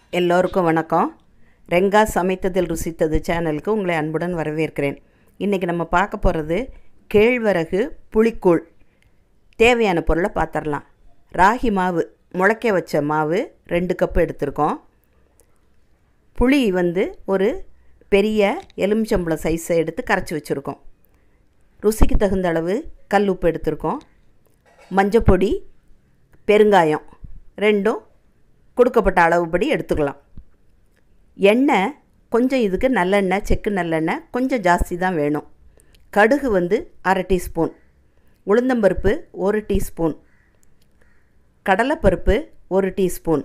எல்லோருக்கும் வணக்கம் ரெங்கா சமைத்ததில் ருசித்தது சேனலுக்கு உங்களை அன்புடன் வரவேற்கிறேன் இன்றைக்கி நம்ம பார்க்க போகிறது கேழ்வரகு புளிக்கூழ் தேவையான பொருளை பார்த்துடலாம் ராகி மாவு முளைக்க வச்ச மாவு ரெண்டு கப்பு எடுத்திருக்கோம் புளி வந்து ஒரு பெரிய எலுமிச்சம்பழம் சைஸை எடுத்து கரைச்சி வச்சுருக்கோம் ருசிக்கு தகுந்த அளவு கல் உப்பு எடுத்திருக்கோம் மஞ்சப்பொடி பெருங்காயம் ரெண்டும் கொடுக்கப்பட்ட அளவுப்படி எடுத்துக்கலாம் எண்ணெய் கொஞ்சம் இதுக்கு நல்லெண்ணெய் செக்கு நல்லெண்ணெய் கொஞ்சம் ஜாஸ்தி தான் வேணும் கடுகு வந்து அரை டீஸ்பூன் உளுந்தம்பருப்பு ஒரு டீஸ்பூன் கடலைப்பருப்பு ஒரு டீஸ்பூன்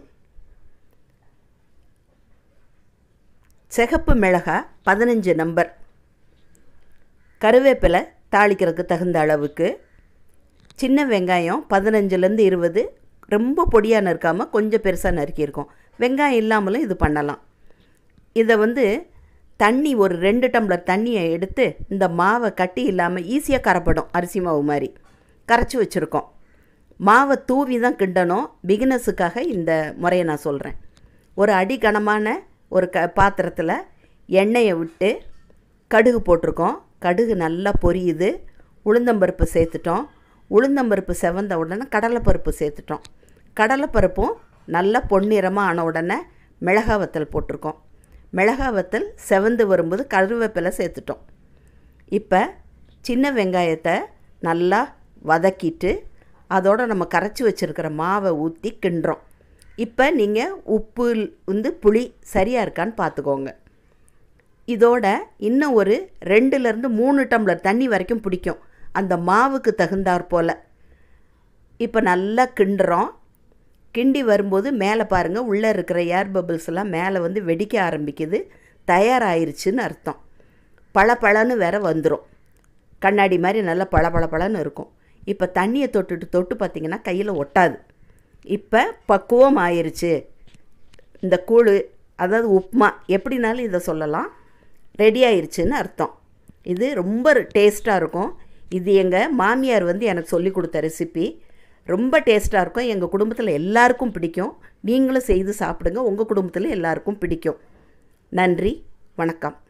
சிகப்பு மிளகாய் பதினஞ்சு நம்பர் கருவேப்பிலை தாளிக்கிறதுக்கு தகுந்த அளவுக்கு சின்ன வெங்காயம் பதினஞ்சுலேருந்து இருபது ரொம்ப பொடியாக நறுக்காமல் கொஞ்சம் பெருசாக நறுக்கியிருக்கோம் வெங்காயம் இல்லாமலும் இது பண்ணலாம் இதை வந்து தண்ணி ஒரு ரெண்டு டம்ளர் தண்ணியை எடுத்து இந்த மாவை கட்டி இல்லாமல் ஈஸியாக கரைப்படும் அரிசி மாவு மாதிரி கரைச்சி வச்சுருக்கோம் மாவை தூவி தான் கிண்டணும் பிகினஸுக்காக இந்த முறையை நான் சொல்கிறேன் ஒரு அடி கனமான ஒரு க பாத்திரத்தில் எண்ணெயை விட்டு கடுகு போட்டிருக்கோம் கடுகு நல்லா பொரியுது உளுந்தம்பருப்பு சேர்த்துட்டோம் உளுந்தம்பருப்பு செவந்த உடனே கடலைப்பருப்பு சேர்த்துட்டோம் கடலைப்பருப்பும் நல்லா பொன்னிறமாக ஆன உடனே மிளகா வத்தல் போட்டிருக்கோம் மிளகா வத்தல் செவந்து வரும்போது கருவேப்பிலை சேர்த்துட்டோம் இப்போ சின்ன வெங்காயத்தை நல்லா வதக்கிட்டு அதோடு நம்ம கரைச்சி வச்சுருக்கிற மாவை ஊற்றி கிண்டுறோம் இப்போ நீங்கள் உப்பு வந்து புளி சரியாக இருக்கான்னு பார்த்துக்கோங்க இதோட இன்னும் ஒரு ரெண்டுலேருந்து மூணு டம்ளர் தண்ணி வரைக்கும் பிடிக்கும் அந்த மாவுக்கு தகுந்தாற் போல் இப்போ நல்லா கிண்டுறோம் கிண்டி வரும்போது மேலே பாருங்கள் உள்ளே இருக்கிற ஏர் பபிள்ஸ் எல்லாம் மேலே வந்து வெடிக்க ஆரம்பிக்குது தயாராகிருச்சுன்னு அர்த்தம் பளபளன்னு வேற வந்துடும் கண்ணாடி மாதிரி நல்லா பளபளபளன்னு இருக்கும் இப்போ தண்ணியை தொட்டுட்டு தொட்டு பார்த்திங்கன்னா கையில் ஒட்டாது இப்போ பக்குவம் ஆயிருச்சு இந்த கூழ் அதாவது உப்மா எப்படினாலும் இதை சொல்லலாம் ரெடி ஆயிருச்சுன்னு அர்த்தம் இது ரொம்ப டேஸ்ட்டாக இருக்கும் இது எங்கள் மாமியார் வந்து எனக்கு சொல்லி கொடுத்த ரெசிபி ரொம்ப டேஸ்ட்டாக இருக்கும் எங்கள் குடும்பத்தில் எல்லாருக்கும் பிடிக்கும் நீங்களும் செய்து சாப்பிடுங்க உங்கள் குடும்பத்தில் எல்லாருக்கும் பிடிக்கும் நன்றி வணக்கம்